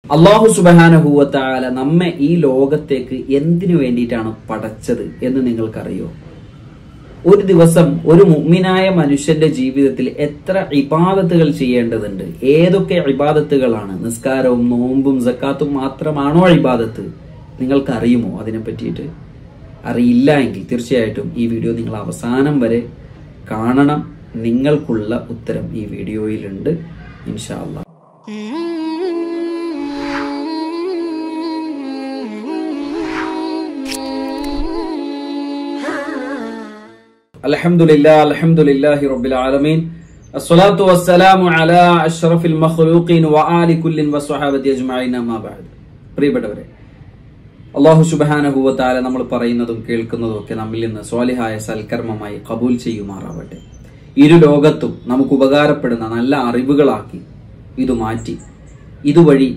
അള്ളാഹു സുബാനഹൂവത്താല നമ്മെ ഈ ലോകത്തേക്ക് എന്തിനു വേണ്ടിയിട്ടാണ് പടച്ചത് എന്ന് നിങ്ങൾക്കറിയോ ഒരു ദിവസം ഒരു മുഗ്മിനായ മനുഷ്യന്റെ ജീവിതത്തിൽ എത്ര ഇബാദത്തുകൾ ചെയ്യേണ്ടതുണ്ട് ഏതൊക്കെ ഇബാദത്തുകളാണ് നിസ്കാരവും നോമ്പും സക്കാത്തും മാത്രമാണോ ഇബാദത്ത് നിങ്ങൾക്ക് അറിയുമോ അതിനെ പറ്റിയിട്ട് അറിയില്ല എങ്കിൽ തീർച്ചയായിട്ടും ഈ വീഡിയോ നിങ്ങൾ അവസാനം വരെ കാണണം നിങ്ങൾക്കുള്ള ഉത്തരം ഈ വീഡിയോയിലുണ്ട് ഇൻഷാ അള്ളാഹ് الحمد لله الحمد لله رب العالمين الصلاة والسلام على أشرف المخلوقين وآل كل وصحابة أجمعين ما بعد പ്രിയപ്പെട്ടവരെ അള്ളാഹു സുബാനഹുവത്താല നമ്മൾ പറയുന്നതും കേൾക്കുന്നതും ഒക്കെ നമ്മിൽ നിന്ന് സ്വാലിഹായ സൽക്കർമ്മമായി കബൂൽ ചെയ്യുമാറാവട്ടെ ഇരു ലോകത്തും നമുക്ക് ഉപകാരപ്പെടുന്ന നല്ല അറിവുകളാക്കി ഇത് മാറ്റി ഇതുവഴി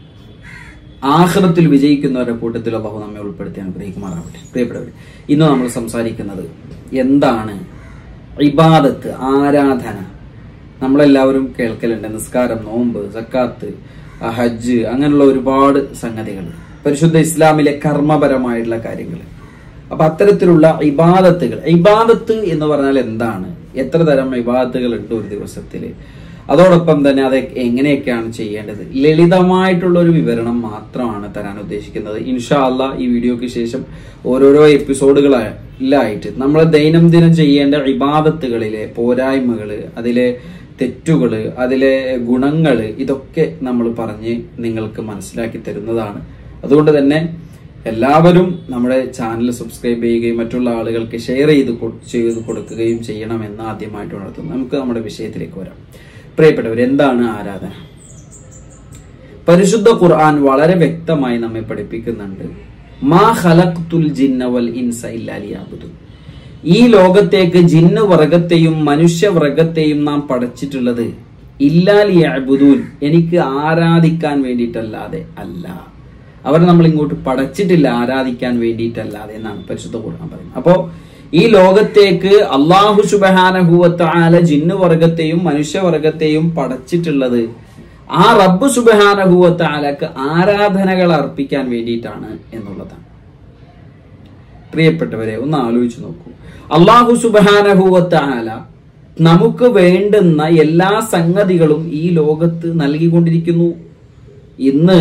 ആഹ്റത്തിൽ വിജയിക്കുന്നവരുടെ കൂട്ടത്തിൽ അള്ളാഹു നമ്മെ ഉൾപ്പെടുത്തി അനുഗ്രഹിക്കുമാറാവട്ടെ പ്രിയപ്പെട്ടവരെ ഇന്ന് നമ്മൾ സംസാരിക്കുന്നത് എന്താണ് ഇബാദത്ത് ആരാധന നമ്മളെല്ലാവരും കേൾക്കലുണ്ട് നിസ്കാരം നോമ്പ് സക്കാത്ത് ഹജ്ജ് അങ്ങനെയുള്ള ഒരുപാട് സംഗതികൾ പരിശുദ്ധ ഇസ്ലാമിലെ കർമ്മപരമായിട്ടുള്ള കാര്യങ്ങൾ അപ്പൊ അത്തരത്തിലുള്ള ഇബാദത്തുകൾ ഇബാദത്ത് എന്ന് പറഞ്ഞാൽ എന്താണ് എത്ര തരം ഇബാദത്തുകൾ ഉണ്ട് ഒരു ദിവസത്തില് അതോടൊപ്പം തന്നെ അത് എങ്ങനെയൊക്കെയാണ് ചെയ്യേണ്ടത് ലളിതമായിട്ടുള്ള ഒരു വിവരണം മാത്രമാണ് തരാൻ ഉദ്ദേശിക്കുന്നത് ഇൻഷാ അല്ല ഈ വീഡിയോക്ക് ശേഷം ഓരോരോ എപ്പിസോഡുകളായിട്ട് നമ്മൾ ദൈനംദിനം ചെയ്യേണ്ട ഇബാദത്തുകളിലെ പോരായ്മകള് അതിലെ തെറ്റുകള് അതിലെ ഗുണങ്ങള് ഇതൊക്കെ നമ്മൾ പറഞ്ഞ് നിങ്ങൾക്ക് മനസ്സിലാക്കി തരുന്നതാണ് അതുകൊണ്ട് തന്നെ എല്ലാവരും നമ്മുടെ ചാനൽ സബ്സ്ക്രൈബ് ചെയ്യുകയും മറ്റുള്ള ആളുകൾക്ക് ഷെയർ ചെയ്ത് കൊ- ചെയ്ത് കൊടുക്കുകയും ചെയ്യണമെന്ന് ആദ്യമായിട്ട് ഉണർത്തുന്നു നമുക്ക് നമ്മുടെ വിഷയത്തിലേക്ക് വരാം പ്രിയപ്പെട്ടവർ എന്താണ് ആരാധന പരിശുദ്ധ ഖുർആൻ വളരെ വ്യക്തമായി നമ്മെ പഠിപ്പിക്കുന്നുണ്ട് മാ ഖലഖ്തുൽ ജിന്ന വൽ ഇൻസ ഇല്ലാ ലിയഅ്ബുദൂൻ. ഈ ലോകത്തേക്ക് ജിന്ന് വർഗത്തെയും മനുഷ്യവർഗത്തെയും നാം പഠിച്ചിട്ടുള്ളത് ഇല്ലാലി അബുദൂൻ എനിക്ക് ആരാധിക്കാൻ വേണ്ടിയിട്ടല്ലാതെ അല്ല അവർ നമ്മൾ ഇങ്ങോട്ട് പടച്ചിട്ടില്ല ആരാധിക്കാൻ വേണ്ടിയിട്ടല്ലാതെ എന്നാണ് പരിശുദ്ധ ഖുർആൻ പറയുന്നത് അപ്പോ ഈ ലോകത്തേക്ക് അള്ളാഹു സുബഹാനഹുവത്താല ജിന്ന് വർഗത്തെയും മനുഷ്യവർഗത്തെയും പടച്ചിട്ടുള്ളത് ആ റബ്ബ് സുബഹാനഹുവത്താലക്ക് ആരാധനകൾ അർപ്പിക്കാൻ വേണ്ടിയിട്ടാണ് എന്നുള്ളതാണ് പ്രിയപ്പെട്ടവരെ ഒന്ന് ആലോചിച്ച് നോക്കൂ അള്ളാഹു സുബാനഹുവത്താല നമുക്ക് വേണ്ടുന്ന എല്ലാ സംഗതികളും ഈ ലോകത്ത് നൽകിക്കൊണ്ടിരിക്കുന്നു ഇന്ന്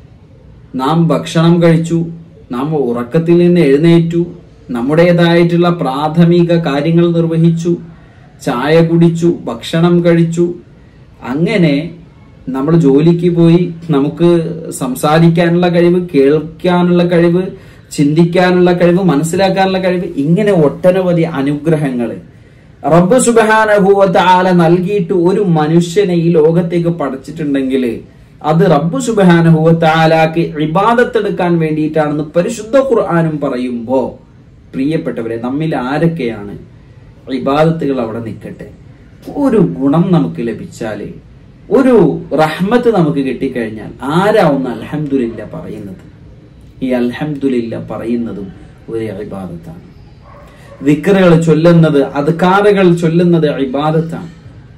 നാം ഭക്ഷണം കഴിച്ചു നാം ഉറക്കത്തിൽ നിന്ന് എഴുന്നേറ്റു നമ്മുടേതായിട്ടുള്ള പ്രാഥമിക കാര്യങ്ങൾ നിർവഹിച്ചു ചായ കുടിച്ചു ഭക്ഷണം കഴിച്ചു അങ്ങനെ നമ്മൾ ജോലിക്ക് പോയി നമുക്ക് സംസാരിക്കാനുള്ള കഴിവ് കേൾക്കാനുള്ള കഴിവ് ചിന്തിക്കാനുള്ള കഴിവ് മനസ്സിലാക്കാനുള്ള കഴിവ് ഇങ്ങനെ ഒട്ടനവധി അനുഗ്രഹങ്ങൾ റബ്ബ് സുബാനഹൂവത്ത് ആല നൽകിയിട്ട് ഒരു മനുഷ്യനെ ഈ ലോകത്തേക്ക് പഠിച്ചിട്ടുണ്ടെങ്കിൽ അത് റബ്ബ് സുബാനഹൂവത്ത് ആലാക്ക് ഇബാദത്തെടുക്കാൻ വേണ്ടിയിട്ടാണെന്ന് പരിശുദ്ധ ഖുർആാനും പറയുമ്പോ പ്രിയപ്പെട്ടവരെ നമ്മിൽ ആരൊക്കെയാണ് ഇബാദത്തുകൾ അവിടെ നിൽക്കട്ടെ ഒരു ഗുണം നമുക്ക് ലഭിച്ചാല് ഒരു റഹ്മത്ത് നമുക്ക് കിട്ടിക്കഴിഞ്ഞാൽ ആരാ ഒന്ന് അൽഹംദുലില്ല പറയുന്നത് ഈ അൽഹംദുലില്ല പറയുന്നതും ഒരു ഇബാദത്താണ് വിക്റുകൾ ചൊല്ലുന്നത് അദ്കാറുകൾ ചൊല്ലുന്നത് ഇബാദത്താണ്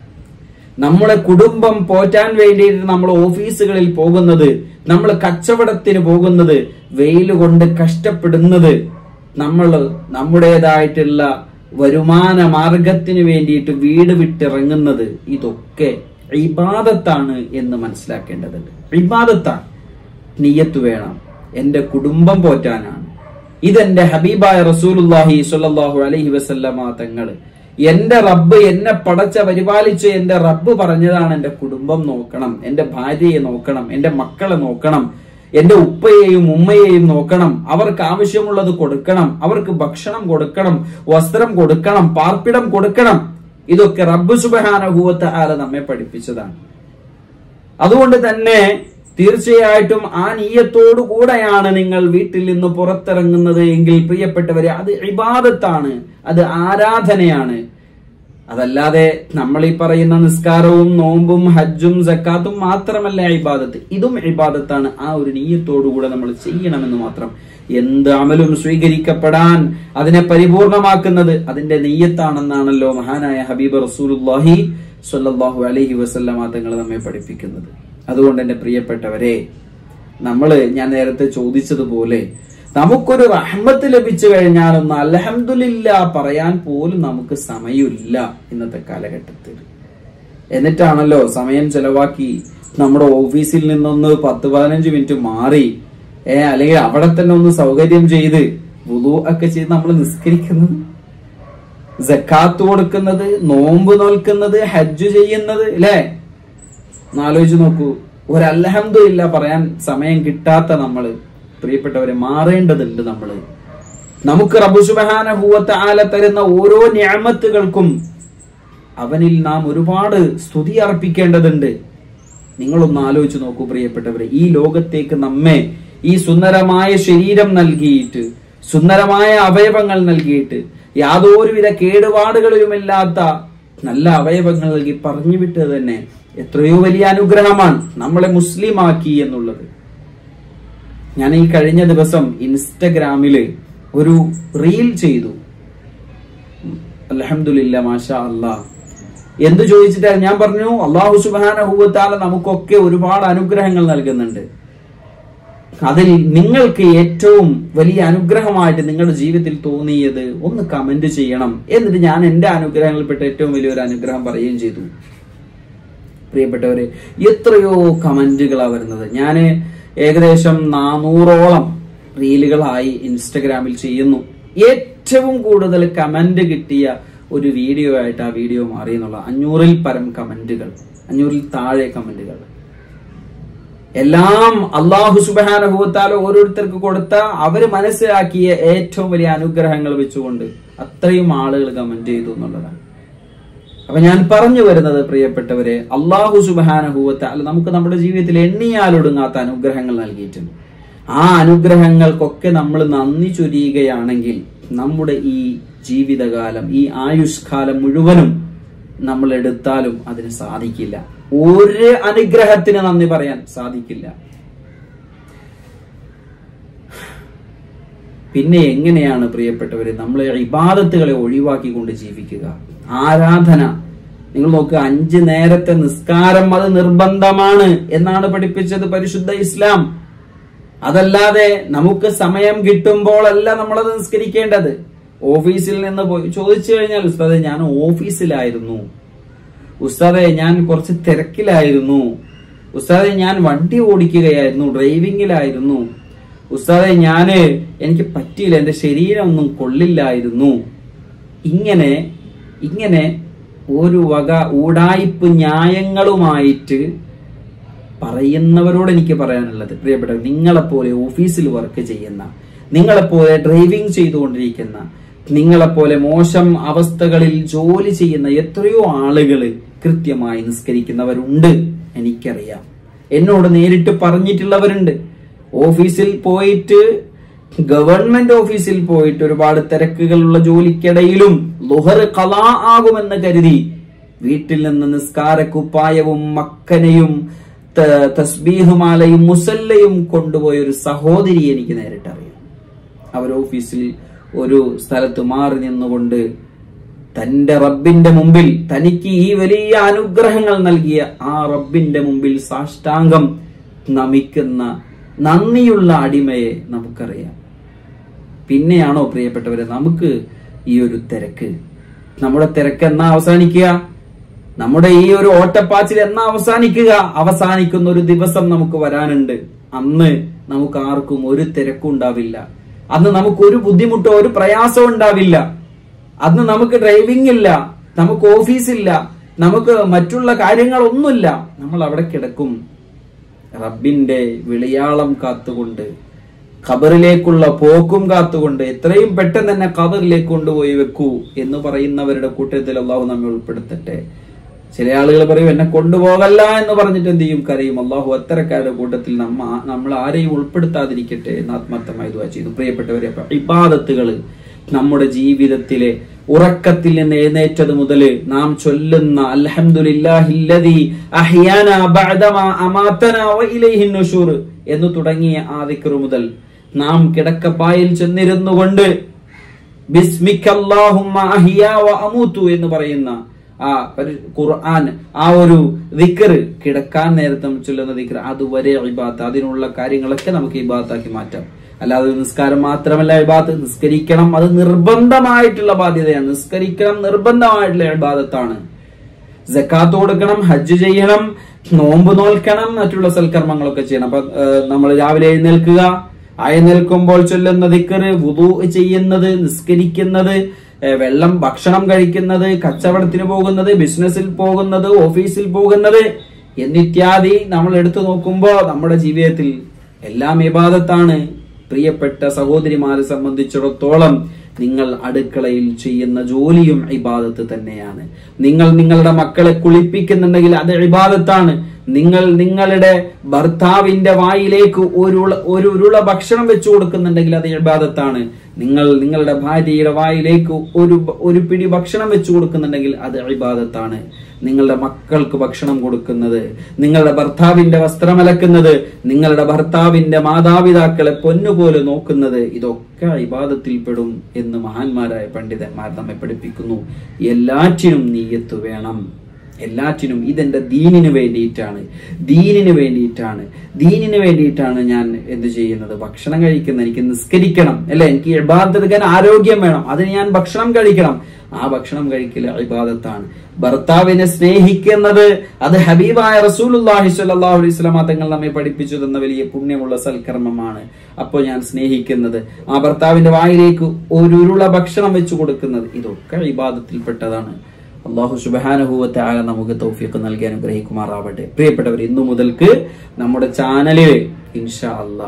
നമ്മുടെ കുടുംബം പോറ്റാൻ വേണ്ടിയിട്ട് നമ്മൾ ഓഫീസുകളിൽ പോകുന്നത് നമ്മൾ കച്ചവടത്തിന് പോകുന്നത് വെയിൽ കൊണ്ട് കഷ്ടപ്പെടുന്നത് നമ്മൾ നമ്മുടേതായിട്ടുള്ള വരുമാന മാർഗത്തിന് വേണ്ടിയിട്ട് വീട് വിട്ടിറങ്ങുന്നത് ഇതൊക്കെ ഇബാദത്താണ് എന്ന് മനസ്സിലാക്കേണ്ടതുണ്ട് ഇബാദത്താണ് നീയത്ത് വേണം എന്റെ കുടുംബം പോറ്റാനാണ് ഇതെന്റെ ഹബീബായ റസൂലുല്ലാഹി സ്വല്ലല്ലാഹു അലൈഹി വസല്ലമ തങ്ങള് എന്റെ റബ്ബ് എന്നെ പടച്ച പരിപാലിച്ച് എന്റെ റബ്ബ് പറഞ്ഞതാണ് എന്റെ കുടുംബം നോക്കണം എന്റെ ഭാര്യയെ നോക്കണം എന്റെ മക്കളെ നോക്കണം എന്റെ ഉപ്പയെയും ഉമ്മയെയും നോക്കണം അവർക്ക് ആവശ്യമുള്ളത് കൊടുക്കണം അവർക്ക് ഭക്ഷണം കൊടുക്കണം വസ്ത്രം കൊടുക്കണം പാർപ്പിടം കൊടുക്കണം ഇതൊക്കെ റബ്ബ് സുബഹാനഹൂവത്ത് ആല നമ്മെ പഠിപ്പിച്ചതാണ് അതുകൊണ്ട് തന്നെ തീർച്ചയായിട്ടും ആ നീയത്തോടു കൂടെയാണ് നിങ്ങൾ വീട്ടിൽ നിന്ന് പുറത്തിറങ്ങുന്നത് എങ്കിൽ പ്രിയപ്പെട്ടവരെ അത് ഇബാദത്താണ് അത് ആരാധനയാണ് അതല്ലാതെ നമ്മൾ ഈ പറയുന്ന നിസ്കാരവും നോമ്പും ഹജ്ജും സക്കാത്തും മാത്രമല്ല ഇബാദത്ത് ഇതും ഇബാദത്താണ് ആ ഒരു നീയത്തോടുകൂടെ നമ്മൾ ചെയ്യണമെന്ന് മാത്രം എന്ത് അമലും സ്വീകരിക്കപ്പെടാൻ അതിനെ പരിപൂർണമാക്കുന്നത് അതിന്റെ നെയ്യത്താണെന്നാണല്ലോ മഹാനായ ഹബീബ് റസൂലുല്ലാഹി സ്വല്ലല്ലാഹു അലൈഹി വസല്ലമ തങ്ങൾ നമ്മെ പഠിപ്പിക്കുന്നത് അതുകൊണ്ട് എന്റെ പ്രിയപ്പെട്ടവരെ നമ്മള് ഞാൻ നേരത്തെ ചോദിച്ചതുപോലെ നമുക്കൊരു റഹ്മത്ത് ലഭിച്ചു കഴിഞ്ഞാലൊന്ന് അലഹമില്ല പറയാൻ പോലും നമുക്ക് സമയമില്ല ഇന്നത്തെ കാലഘട്ടത്തിൽ എന്നിട്ടാണല്ലോ സമയം ചെലവാക്കി നമ്മുടെ ഓഫീസിൽ നിന്നൊന്ന് പത്ത് പതിനഞ്ച് മിനിറ്റ് മാറി ഏ അല്ലെങ്കിൽ അവിടെ തന്നെ ഒന്ന് സൗകര്യം ചെയ്ത് വുളു ഒക്കെ ചെയ്ത് നമ്മൾ നിസ്കരിക്കുന്നത് ജക്കാത്ത് കൊടുക്കുന്നത് നോമ്പ് നോൽക്കുന്നത് ഹജ്ജ് ചെയ്യുന്നത് അല്ലേ ആലോചിച്ച് നോക്കൂ ഒരു അൽഹംദുലില്ല പറയാൻ സമയം കിട്ടാത്ത നമ്മള് പ്രിയപ്പെട്ടവരെ മാറേണ്ടതുണ്ട് നമ്മള് നമുക്ക് റബ്ബു സുബ്ഹാനഹു ആല തരുന്ന ഓരോ ഞാമത്തുകൾക്കും അവനിൽ നാം ഒരുപാട് സ്തുതി അർപ്പിക്കേണ്ടതുണ്ട് നിങ്ങളൊന്ന് ആലോചിച്ച് നോക്കൂ പ്രിയപ്പെട്ടവരെ ഈ ലോകത്തേക്ക് നമ്മെ ഈ സുന്ദരമായ ശരീരം നൽകിയിട്ട് സുന്ദരമായ അവയവങ്ങൾ നൽകിയിട്ട് യാതൊരുവിധ കേടുപാടുകളിലുമില്ലാത്ത നല്ല അവയവങ്ങൾ നൽകി പറഞ്ഞു വിട്ടത് തന്നെ എത്രയോ വലിയ അനുഗ്രഹമാണ് നമ്മളെ മുസ്ലിമാക്കി എന്നുള്ളത് ഞാൻ ഈ കഴിഞ്ഞ ദിവസം ഇൻസ്റ്റഗ്രാമില് ഒരു റീൽ ചെയ്തു അലഹമില്ല മാഷാ അല്ലാ എന്ത് ചോദിച്ചിട്ടാ ഞാൻ പറഞ്ഞു അള്ളാഹു സുബാനഹൂവത്താല നമുക്കൊക്കെ ഒരുപാട് അനുഗ്രഹങ്ങൾ നൽകുന്നുണ്ട് അതിൽ നിങ്ങൾക്ക് ഏറ്റവും വലിയ അനുഗ്രഹമായിട്ട് നിങ്ങളുടെ ജീവിതത്തിൽ തോന്നിയത് ഒന്ന് കമന്റ് ചെയ്യണം എന്നിട്ട് ഞാൻ എന്റെ അനുഗ്രഹങ്ങളിൽപ്പെട്ട ഏറ്റവും വലിയൊരു അനുഗ്രഹം പറയുകയും ചെയ്തു പ്രിയപ്പെട്ടവരെ എത്രയോ കമന്റുകളാ വരുന്നത് ഞാൻ ഏകദേശം നാനൂറോളം റീലുകളായി ഇൻസ്റ്റഗ്രാമിൽ ചെയ്യുന്നു ഏറ്റവും കൂടുതൽ കമന്റ് കിട്ടിയ ഒരു വീഡിയോ ആയിട്ട് ആ വീഡിയോ മാറി എന്നുള്ള അഞ്ഞൂറിൽ പരം കമന്റുകൾ അഞ്ഞൂറിൽ താഴെ കമന്റുകൾ എല്ലാം അള്ളാഹു സുബാനുഭവത്താലോ ഓരോരുത്തർക്ക് കൊടുത്ത അവര് മനസ്സിലാക്കിയ ഏറ്റവും വലിയ അനുഗ്രഹങ്ങൾ വെച്ചുകൊണ്ട് അത്രയും ആളുകൾ കമന്റ് ചെയ്തു എന്നുള്ളതാണ് അപ്പൊ ഞാൻ പറഞ്ഞു വരുന്നത് പ്രിയപ്പെട്ടവരെ അള്ളാഹു സുബാനുഭവത്തെ അല്ല നമുക്ക് നമ്മുടെ ജീവിതത്തിൽ എണ്ണിയാലൊടുങ്ങാത്ത അനുഗ്രഹങ്ങൾ നൽകിയിട്ടുണ്ട് ആ അനുഗ്രഹങ്ങൾക്കൊക്കെ നമ്മൾ നന്ദി ചൊരിയുകയാണെങ്കിൽ നമ്മുടെ ഈ ജീവിതകാലം ഈ ആയുഷ്കാലം മുഴുവനും നമ്മൾ എടുത്താലും അതിന് സാധിക്കില്ല ഒരു അനുഗ്രഹത്തിന് നന്ദി പറയാൻ സാധിക്കില്ല പിന്നെ എങ്ങനെയാണ് പ്രിയപ്പെട്ടവരെ നമ്മൾ ഇബാദത്തുകളെ ഒഴിവാക്കിക്കൊണ്ട് ജീവിക്കുക ആരാധന നിങ്ങൾ നോക്കുക അഞ്ച് നേരത്തെ നിസ്കാരം അത് നിർബന്ധമാണ് എന്നാണ് പഠിപ്പിച്ചത് പരിശുദ്ധ ഇസ്ലാം അതല്ലാതെ നമുക്ക് സമയം കിട്ടുമ്പോഴല്ല നമ്മളത് നിസ്കരിക്കേണ്ടത് ഓഫീസിൽ നിന്ന് പോയി ചോദിച്ചു കഴിഞ്ഞാൽ ഉസ്താദെ ഞാൻ ഓഫീസിലായിരുന്നു ഉസ്താദെ ഞാൻ കുറച്ച് തിരക്കിലായിരുന്നു ഉസ്താദെ ഞാൻ വണ്ടി ഓടിക്കുകയായിരുന്നു ഡ്രൈവിംഗിലായിരുന്നു ഉസ്താദെ ഞാന് എനിക്ക് പറ്റിയില്ല എന്റെ ശരീരം ഒന്നും കൊള്ളില്ലായിരുന്നു ഇങ്ങനെ ഇങ്ങനെ ഒരു വക ഊടായിപ്പ് ന്യായങ്ങളുമായിട്ട് പറയുന്നവരോട് എനിക്ക് പറയാനുള്ളത് പ്രിയപ്പെട്ട നിങ്ങളെപ്പോലെ ഓഫീസിൽ വർക്ക് ചെയ്യുന്ന നിങ്ങളെപ്പോലെ ഡ്രൈവിംഗ് ചെയ്തുകൊണ്ടിരിക്കുന്ന നിങ്ങളെപ്പോലെ മോശം അവസ്ഥകളിൽ ജോലി ചെയ്യുന്ന എത്രയോ ആളുകൾ കൃത്യമായി നിസ്കരിക്കുന്നവരുണ്ട് എനിക്കറിയാം എന്നോട് നേരിട്ട് പറഞ്ഞിട്ടുള്ളവരുണ്ട് ഓഫീസിൽ പോയിട്ട് ഗവൺമെന്റ് ഓഫീസിൽ പോയിട്ട് ഒരുപാട് തിരക്കുകളുള്ള ജോലിക്കിടയിലും ലുഹർ കലാ ആകുമെന്ന് കരുതി വീട്ടിൽ നിന്ന് നിസ്കാര കുപ്പായവും മക്കനയും ത- തസ്ബീഹുമാലയും മുസല്ലയും കൊണ്ടുപോയ ഒരു സഹോദരി എനിക്ക് നേരിട്ടറിയാം അവർ ഓഫീസിൽ ഒരു സ്ഥലത്ത് മാറി നിന്നുകൊണ്ട് തന്റെ റബ്ബിന്റെ മുമ്പിൽ തനിക്ക് ഈ വലിയ അനുഗ്രഹങ്ങൾ നൽകിയ ആ റബ്ബിന്റെ മുമ്പിൽ സാഷ്ടാംഗം നമിക്കുന്ന നന്ദിയുള്ള അടിമയെ നമുക്കറിയാം പിന്നെയാണോ പ്രിയപ്പെട്ടവരെ നമുക്ക് ഈ ഒരു തിരക്ക് നമ്മുടെ തിരക്ക് എന്നാ അവസാനിക്കുക നമ്മുടെ ഈ ഒരു ഓട്ടപ്പാച്ചിൽ എന്നാ അവസാനിക്കുക അവസാനിക്കുന്ന ഒരു ദിവസം നമുക്ക് വരാനുണ്ട് അന്ന് നമുക്ക് ആർക്കും ഒരു തിരക്കും ഉണ്ടാവില്ല അന്ന് നമുക്ക് ഒരു ബുദ്ധിമുട്ടോ ഒരു പ്രയാസവും ഉണ്ടാവില്ല അന്ന് നമുക്ക് ഡ്രൈവിംഗ് ഇല്ല നമുക്ക് ഓഫീസില്ല നമുക്ക് മറ്റുള്ള കാര്യങ്ങളൊന്നുമില്ല നമ്മൾ അവിടെ കിടക്കും റബ്ബിന്റെ വിളിയാളം കാത്തുകൊണ്ട് ഖബറിലേക്കുള്ള പോക്കും കാത്തുകൊണ്ട് എത്രയും പെട്ടെന്ന് തന്നെ ഖബറിലേക്ക് കൊണ്ടുപോയി വെക്കൂ എന്ന് പറയുന്നവരുടെ കൂട്ടത്തിൽ അള്ളാഹു നമ്മെ ഉൾപ്പെടുത്തട്ടെ ചില ആളുകൾ പറയും എന്നെ കൊണ്ടുപോകല്ല എന്ന് പറഞ്ഞിട്ട് എന്ത് ചെയ്യും കരയും അള്ളാഹു അത്തരക്കാരുടെ കൂട്ടത്തിൽ നമ്മ നമ്മൾ ആരെയും ഉൾപ്പെടുത്താതിരിക്കട്ടെ എന്ന് ആത്മാർത്ഥമായി ദുആ ചെയ്തു പ്രിയപ്പെട്ടവരെ അപ്പൊ ഇബാദത്തുകൾ നമ്മുടെ ജീവിതത്തിലെ ഉറക്കത്തിൽ നിന്ന് എഴുന്നേറ്റത് മുതൽ നാം ചൊല്ലുന്ന അൽഹംദുലില്ലാഹില്ലദി അഹ്യാന ബഅദമാ അമാതനാ വഇലൈഹി നുശൂർ എന്ന് തുടങ്ങിയ ആ ദിക്റ് മുതൽ നാം കിടക്കപ്പായിൽ ചെന്നിരുന്നു കൊണ്ട് ബിസ്മിക്കല്ലാഹുമ്മ അഹിയ വ അമൂതു എന്ന് പറയുന്ന ആ പരി- ഖുർആൻ ആ ഒരു ദിക്കർ കിടക്കാൻ നേരത്തെ നമ്മൾ ചൊല്ലുന്ന ദിക്കർ അതുവരെ ഇബാത്ത് അതിനുള്ള കാര്യങ്ങളൊക്കെ നമുക്ക് ഇബാത്താക്കി മാറ്റാം അല്ലാതെ ഒരു നിസ്കാരം മാത്രമല്ല ഇബാത്ത് നിസ്കരിക്കണം അത് നിർബന്ധമായിട്ടുള്ള ബാധ്യതയാണ് നിസ്കരിക്കണം നിർബന്ധമായിട്ടുള്ള ഇബാദത്താണ് ജക്കാത്ത് കൊടുക്കണം ഹജ്ജ് ചെയ്യണം നോമ്പ് നോൽക്കണം മറ്റുള്ള സൽക്കർമ്മങ്ങളൊക്കെ ചെയ്യണം അപ്പൊ നമ്മൾ രാവിലെ എഴുന്നേൽക്കുക ആ എഴുന്നേൽക്കുമ്പോൾ ചൊല്ലുന്ന ദിക്കറ് വുദു ചെയ്യുന്നത് നിസ്കരിക്കുന്നത് ഏഹ് വെള്ളം ഭക്ഷണം കഴിക്കുന്നത് കച്ചവടത്തിന് പോകുന്നത് ബിസിനസ്സിൽ പോകുന്നത് ഓഫീസിൽ പോകുന്നത് എന്നിത്യാദി നമ്മൾ എടുത്തു നോക്കുമ്പോൾ നമ്മുടെ ജീവിതത്തിൽ എല്ലാം ഇബാദത്താണ് പ്രിയപ്പെട്ട സഹോദരിമാരെ സംബന്ധിച്ചിടത്തോളം നിങ്ങൾ അടുക്കളയിൽ ചെയ്യുന്ന ജോലിയും ഇബാദത്ത് തന്നെയാണ് നിങ്ങൾ നിങ്ങളുടെ മക്കളെ കുളിപ്പിക്കുന്നുണ്ടെങ്കിൽ അത് ഇബാദത്താണ് നിങ്ങൾ നിങ്ങളുടെ ഭർത്താവിന്റെ വായിലേക്ക് ഒരു ഉള- ഒരു ഉരുള ഭക്ഷണം വെച്ചു കൊടുക്കുന്നുണ്ടെങ്കിൽ അത് ഇബാദത്താണ് നിങ്ങൾ നിങ്ങളുടെ ഭാര്യയുടെ വായിലേക്ക് ഒരു ബ- ഒരു പിടി ഭക്ഷണം വെച്ചു കൊടുക്കുന്നുണ്ടെങ്കിൽ അത് ഇബാദത്താണ് നിങ്ങളുടെ മക്കൾക്ക് ഭക്ഷണം കൊടുക്കുന്നത് നിങ്ങളുടെ ഭർത്താവിന്റെ വസ്ത്രം അലക്കുന്നത് നിങ്ങളുടെ ഭർത്താവിന്റെ മാതാപിതാക്കളെ പൊന്നുപോലെ നോക്കുന്നത് ഇതൊക്കെ ഇബാദത്തിൽപ്പെടും എന്ന് മഹാന്മാരായ പണ്ഡിതന്മാർ നമ്മെ പഠിപ്പിക്കുന്നു എല്ലാറ്റിനും നീയത്ത് വേണം എല്ലാറ്റിനും ഇതെന്റെ ദീനിന് വേണ്ടിയിട്ടാണ് ദീനിന് വേണ്ടിയിട്ടാണ് ദീനിന് വേണ്ടിയിട്ടാണ് ഞാൻ എന്ത് ചെയ്യുന്നത് ഭക്ഷണം കഴിക്കുന്നത് എനിക്ക് നിസ്കരിക്കണം അല്ലെ എനിക്ക് ഇബാദത്ത് എടുക്കാൻ ആരോഗ്യം വേണം അതിന് ഞാൻ ഭക്ഷണം കഴിക്കണം ആ ഭക്ഷണം കഴിക്കൽ ഇബാദത്താണ് ഭർത്താവിനെ സ്നേഹിക്കുന്നത് അത് ഹബീബായ റസൂലുള്ളാഹി സ്വല്ലല്ലാഹു അലൈഹി വസല്ലമ തങ്ങൾ നമ്മെ പഠിപ്പിച്ചു തന്ന വലിയ പുണ്യമുള്ള സൽക്കർമ്മമാണ് അപ്പോൾ ഞാൻ സ്നേഹിക്കുന്നത് ആ ഭർത്താവിന്റെ വായിലേക്ക് ഒരു ഉരുള ഭക്ഷണം വെച്ചു കൊടുക്കുന്നത് ഇതൊക്കെ ഇബാദത്തിൽപ്പെട്ടതാണ് അള്ളാഹു സുബാനുഭൂവത്തെ നമുക്ക് തൗഫീഖ് നൽകി അനുഗ്രഹിക്കുമാറാവട്ടെ പ്രിയപ്പെട്ടവർ ഇന്നു മുതൽക്ക് നമ്മുടെ ചാനലിൽ ഇൻഷാ അല്ലാ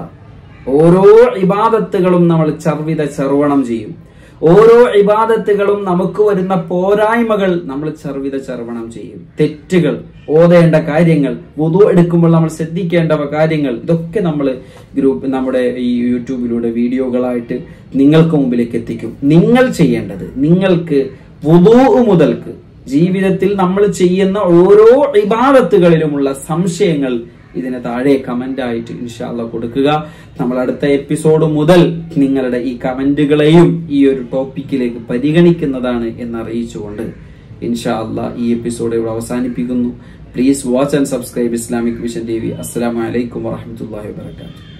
ഓരോ ഇബാദത്തുകളും നമ്മൾ ചർവിത ചർവണം ചെയ്യും ഓരോ ഇബാദത്തുകളും നമുക്ക് വരുന്ന പോരായ്മകൾ നമ്മൾ ചർവിത ചർവണം ചെയ്യും തെറ്റുകൾ ഓതേണ്ട കാര്യങ്ങൾ വുതു എടുക്കുമ്പോൾ നമ്മൾ ശ്രദ്ധിക്കേണ്ട കാര്യങ്ങൾ ഇതൊക്കെ നമ്മൾ ഗ്രൂപ്പ് നമ്മുടെ ഈ യൂട്യൂബിലൂടെ വീഡിയോകളായിട്ട് നിങ്ങൾക്ക് മുമ്പിലേക്ക് എത്തിക്കും നിങ്ങൾ ചെയ്യേണ്ടത് നിങ്ങൾക്ക് വുതു മുതൽക്ക് ജീവിതത്തിൽ നമ്മൾ ചെയ്യുന്ന ഓരോ ഇബാദത്തുകളിലുമുള്ള സംശയങ്ങൾ ഇതിന് താഴെ കമന്റ് ആയിട്ട് ഇൻഷാല്ല കൊടുക്കുക നമ്മൾ അടുത്ത എപ്പിസോഡ് മുതൽ നിങ്ങളുടെ ഈ കമന്റുകളെയും ഈ ഒരു ടോപ്പിക്കിലേക്ക് പരിഗണിക്കുന്നതാണ് എന്ന് അറിയിച്ചുകൊണ്ട് ഇൻഷാ അല്ല ഈ എപ്പിസോഡ് ഇവിടെ അവസാനിപ്പിക്കുന്നു please watch and subscribe Islamic vision T V അസ്സലാമലൈക്കും വാഹമത്തല്ലാഹി വാബർക്കാത്തു